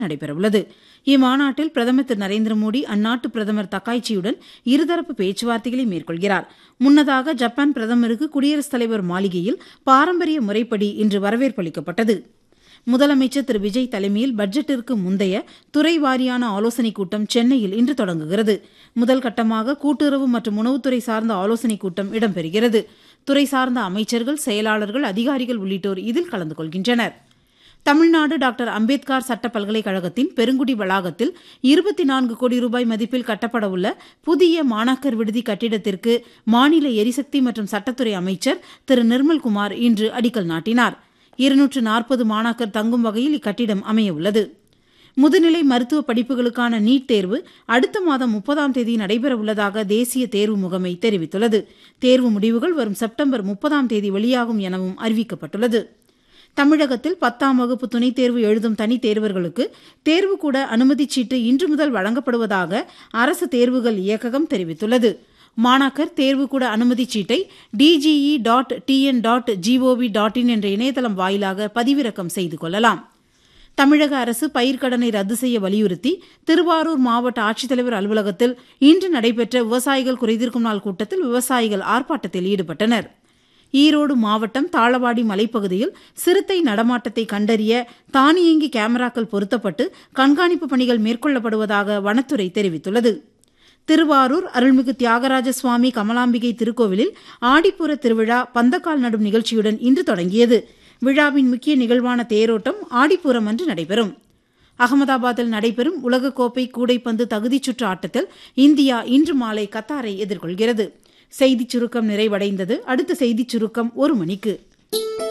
நடைபெறவுள்ளது இம்மாநாட்டில் பிரதமர் திரு நரேந்திர மோடி அந்நாட்டு பிரதமர் தக்காய்ச்சியுடன் இருதரப்பு பேச்சுவார்த்தைகளை மேற்கொள்கிறார் முன்னதாக ஜப்பான் பிரதமருக்கு குடியரசுத் தலைவர் மாளிகையில் பாரம்பரிய முறைப்படி இன்று வரவேற்பு அளிக்கப்பட்டது முதலமைச்சர் திரு விஜய் தலைமையில் பட்ஜெட்டிற்கு முந்தைய துறை வாரியான ஆலோசனைக் கூட்டம் சென்னையில் இன்று தொடங்குகிறது முதல் கட்டமாக கூட்டுறவு மற்றும் உணவுத்துறை சார்ந்த ஆலோசனைக் கூட்டம் இடம்பெறுகிறது துறை சார்ந்த அமைச்சர்கள் செயலாளர்கள் அதிகாரிகள் உள்ளிட்டோர் இதில் கலந்து கொள்கின்றனர் தமிழ்நாடு டாக்டர் அம்பேத்கர் சட்ட பல்கலைக்கழகத்தின் பெருங்குடி வளாகத்தில் இருபத்தி நான்கு கோடி ரூபாய் மதிப்பில் கட்டப்படவுள்ள புதிய மாணாக்கர் விடுதி கட்டிடத்திற்கு மாநில எரிசக்தி மற்றும் சட்டத்துறை அமைச்சர் திரு நிர்மல்குமார் இன்று அடிக்கல் நாட்டினார் இருநூற்று நாற்பது மாணாக்கர் தங்கும் வகையில் இக்கட்டிடம் அமையவுள்ளது முதுநிலை மருத்துவ படிப்புகளுக்கான நீட் தேர்வு அடுத்த மாதம் முப்பதாம் தேதி நடைபெறவுள்ளதாக தேசிய தேர்வு முகமை தெரிவித்துள்ளது தேர்வு முடிவுகள் வரும் செப்டம்பர் முப்பதாம் தேதி வெளியாகும் எனவும் அறிவிக்கப்பட்டுள்ளது தமிழகத்தில் பத்தாம் வகுப்பு துணைத் தேர்வு எழுதும் தனித் தேர்வர்களுக்கு தேர்வுக்கூட அனுமதிச் சீட்டு இன்று முதல் வழங்கப்படுவதாக அரசு தேர்வுகள் இயக்ககம் தெரிவித்துள்ளது மாணாக்கர் தேர்வுக்கூட அனுமதிச் சீட்டை DGE dot TN dot GOV dot in என்ற இணையதளம் வாயிலாக பதிவிறக்கம் செய்து கொள்ளலாம் தமிழக அரசு பயிர்க்கடனை ரத்து செய்ய வலியுறுத்தி திருவாரூர் மாவட்ட ஆட்சித்தலைவர் அலுவலகத்தில் இன்று நடைபெற்ற விவசாயிகள் குறைதீர்க்கும் நாள் கூட்டத்தில் விவசாயிகள் ஆர்ப்பாட்டத்தில் ஈடுபட்டனர் ஈரோடு மாவட்டம் தாளவாடி மலைப்பகுதியில் சிறுத்தை நடமாட்டத்தை கண்டறிய தானியங்கி கேமராக்கள் பொருத்தப்பட்டு கண்காணிப்பு பணிகள் மேற்கொள்ளப்படுவதாக வனத்துறை தெரிவித்துள்ளது திருவாரூர் அருள்மிகு தியாகராஜ சுவாமி கமலாம்பிகை திருக்கோவிலில் ஆடிப்புற திருவிழா பந்தக்கால் நடும் நிகழ்ச்சியுடன் இன்று தொடங்கியது விழாவின் முக்கிய நிகழ்வான தேரோட்டம் ஆடிப்பூரம் அன்று நடைபெறும் அகமதாபாத்தில் நடைபெறும் உலகக்கோப்பை கூடைப்பந்து தகுதிச் சுற்று ஆட்டத்தில் இந்தியா இன்று மாலை கத்தாரை எதிர்கொள்கிறது செய்திச் சுருக்கம் நிறைவடைந்தது அடுத்த செய்திச் சுருக்கம் ஒரு மணிக்கு